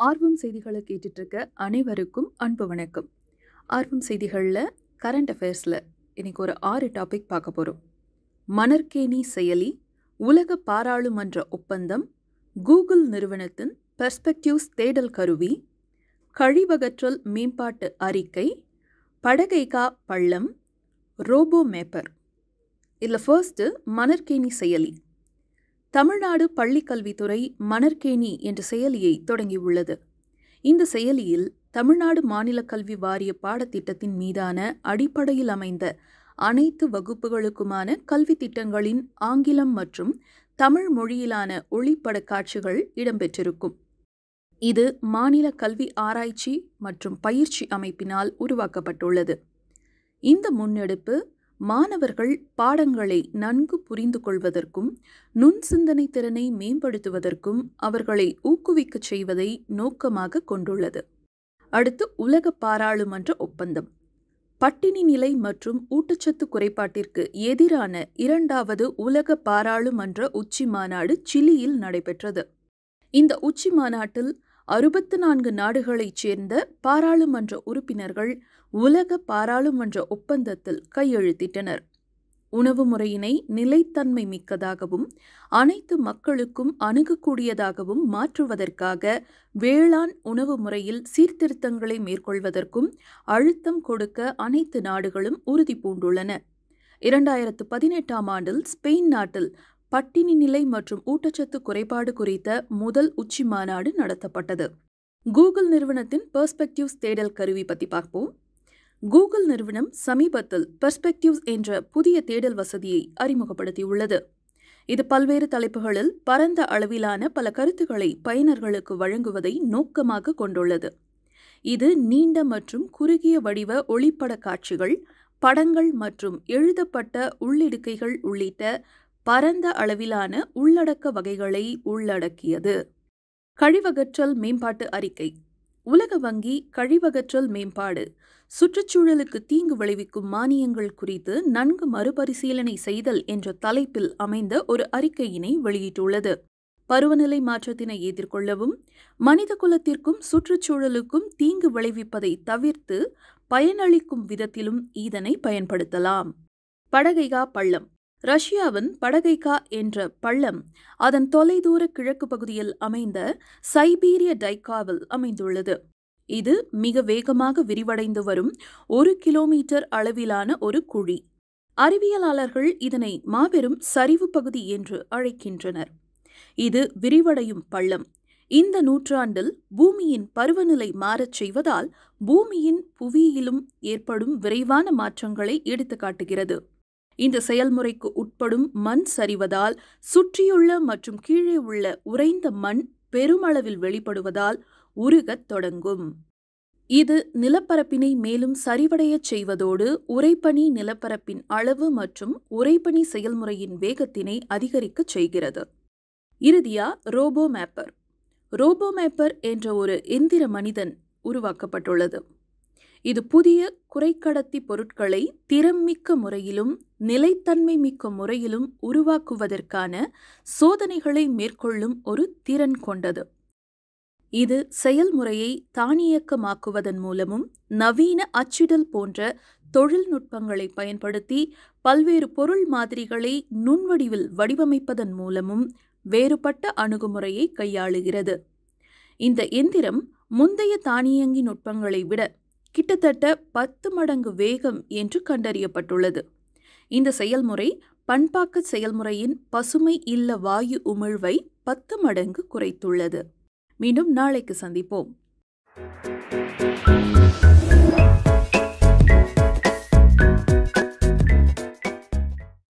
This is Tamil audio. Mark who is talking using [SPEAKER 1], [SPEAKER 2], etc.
[SPEAKER 1] ஆர்வம் செய்திகளை கேட்டுட்டு இருக்க அனைவருக்கும் அன்பு வணக்கம் ஆர்வம் செய்திகளில் கரண்ட் அஃபேர்ஸில் இன்னைக்கு ஒரு ஆறு டாபிக் பார்க்க போகிறோம் மணற்கேணி செயலி உலக பாராளுமன்ற ஒப்பந்தம் கூகுள் நிறுவனத்தின் பெர்ஸ்பெக்டிவ்ஸ் தேடல் கருவி கழிவகற்றல் மேம்பாட்டு அறிக்கை படகைகா பள்ளம் ரோபோ மேப்பர் இதில் ஃபர்ஸ்ட்டு மணற்கேணி செயலி தமிழ்நாடு பள்ளிக்கல்வித்துறை மணற்கேணி என்ற செயலியை தொடங்கியுள்ளது இந்த செயலியில் தமிழ்நாடு மாநில கல்வி வாரிய பாடத்திட்டத்தின் மீதான அடிப்படையில் அமைந்த அனைத்து வகுப்புகளுக்குமான கல்வி திட்டங்களின் ஆங்கிலம் மற்றும் தமிழ் மொழியிலான ஒளிப்பட காட்சிகள் இடம்பெற்றிருக்கும் இது மாநில கல்வி ஆராய்ச்சி மற்றும் பயிற்சி அமைப்பினால் உருவாக்கப்பட்டுள்ளது இந்த முன்னெடுப்பு மாணவர்கள் பாடங்களை நன்கு புரிந்து கொள்வதற்கும் நுண் சிந்தனை திறனை மேம்படுத்துவதற்கும் அவர்களை ஊக்குவிக்கச் செய்வதை நோக்கமாக கொண்டுள்ளது அடுத்து உலக பாராளுமன்ற ஒப்பந்தம் பட்டினி நிலை மற்றும் ஊட்டச்சத்து குறைபாட்டிற்கு எதிரான இரண்டாவது உலக பாராளுமன்ற உச்சி மாநாடு சிலியில் நடைபெற்றது இந்த உச்சி மாநாட்டில் அறுபத்து நான்கு நாடுகளைச் சேர்ந்த பாராளுமன்ற உறுப்பினர்கள் உலக பாராளுமன்ற ஒப்பந்தத்தில் கையெழுத்திட்டனர் உணவு முறையினை நிலைத்தன்மை மிக்கதாகவும் அனைத்து மக்களுக்கும் அணுகக்கூடியதாகவும் மாற்றுவதற்காக வேளாண் உணவு முறையில் சீர்திருத்தங்களை மேற்கொள்வதற்கும் அழுத்தம் கொடுக்க அனைத்து நாடுகளும் உறுதி பூண்டுள்ளன இரண்டாயிரத்து பதினெட்டாம் ஆண்டில் ஸ்பெயின் நாட்டில் பட்டினி நிலை மற்றும் ஊட்டச்சத்து குறைபாடு குறித்த முதல் உச்சி மாநாடு நடத்தப்பட்டது கூகுள் நிறுவனத்தின் பெர்ஸ்பெக்டிவ்ஸ் தேடல் கருவி பற்றி பார்ப்போம் கூகுள் நிறுவனம் சமீபத்தில் பெர்ஸ்பெக்டிவ்ஸ் என்ற புதிய தேடல் வசதியை அறிமுகப்படுத்தியுள்ளது இது பல்வேறு தலைப்புகளில் பரந்த அளவிலான பல கருத்துக்களை பயனர்களுக்கு வழங்குவதை நோக்கமாக கொண்டுள்ளது இது நீண்ட மற்றும் குறுகிய வடிவ ஒளிப்பட காட்சிகள் படங்கள் மற்றும் எழுதப்பட்ட உள்ளிடுக்கைகள் உள்ளிட்ட பரந்த அளவிலான உள்ளடக்க வகைகளை உள்ளடக்கியது கழிவகற்றல் மேம்பாட்டு அறிக்கை உலக வங்கி கழிவகற்றல் மேம்பாடு சுற்றுச்சூழலுக்கு தீங்கு விளைவிக்கும் மானியங்கள் குறித்து நன்கு மறுபரிசீலனை செய்தல் என்ற தலைப்பில் அமைந்த ஒரு அறிக்கையினை வெளியிட்டுள்ளது பருவநிலை மாற்றத்தினை எதிர்கொள்ளவும் மனித குலத்திற்கும் சுற்றுச்சூழலுக்கும் தீங்கு விளைவிப்பதை தவிர்த்து பயனளிக்கும் விதத்திலும் இதனை பயன்படுத்தலாம் படகைகா பள்ளம் ரஷ்யாவின் படகைகா என்ற பள்ளம் அதன் தொலைதூர கிழக்கு பகுதியில் அமைந்த சைபீரிய டைக்காவில் அமைந்துள்ளது இது மிக வேகமாக விரிவடைந்து வரும் ஒரு கிலோமீட்டர் அளவிலான ஒரு குழி அறிவியலாளர்கள் இதனை மாபெரும் சரிவு பகுதி என்று அழைக்கின்றனர் இது விரிவடையும் பள்ளம் இந்த நூற்றாண்டில் பூமியின் பருவநிலை மாறச் செய்வதால் பூமியின் புவியிலும் ஏற்படும் விரைவான மாற்றங்களை எடுத்துக்காட்டுகிறது இந்த செயல்முறைக்கு உட்படும் மண் சரிவதால் சுற்றியுள்ள மற்றும் கீழே உள்ள உறைந்த மண் பெருமளவில் வெளிப்படுவதால் உருகத் தொடங்கும் இது நிலப்பரப்பினை மேலும் சரிவடையச் செய்வதோடு உறைபனி நிலப்பரப்பின் அளவு மற்றும் உறைபனி செயல்முறையின் வேகத்தினை அதிகரிக்கச் செய்கிறது இறுதியா ரோபோ மேப்பர் ரோபோ மேப்பர் என்ற ஒரு எந்திர மனிதன் உருவாக்கப்பட்டுள்ளது இது புதிய குறைக்கடத்தி பொருட்களை திறம்மிக்க முறையிலும் நிலைத்தன்மை மிக்க முறையிலும் உருவாக்குவதற்கான சோதனைகளை மேற்கொள்ளும் ஒரு திறன் கொண்டது இது செயல்முறையை தானியக்கமாக்குவதன் மூலமும் நவீன அச்சிடல் போன்ற தொழில்நுட்பங்களை பயன்படுத்தி பல்வேறு பொருள் மாதிரிகளை நுண்வடிவில் வடிவமைப்பதன் மூலமும் வேறுபட்ட அணுகுமுறையை கையாளுகிறது இந்த எந்திரம் முந்தைய தானியங்கி நுட்பங்களை விட கிட்டத்தட்ட பத்து மடங்கு வேகம் என்று கண்டறியப்பட்டுள்ளது இந்த செயல்முறை பண்பாக்க செயல்முறையின் பசுமை இல்ல வாயு உமிழ்வை பத்து மடங்கு குறைத்துள்ளது மீண்டும் நாளைக்கு சந்திப்போம்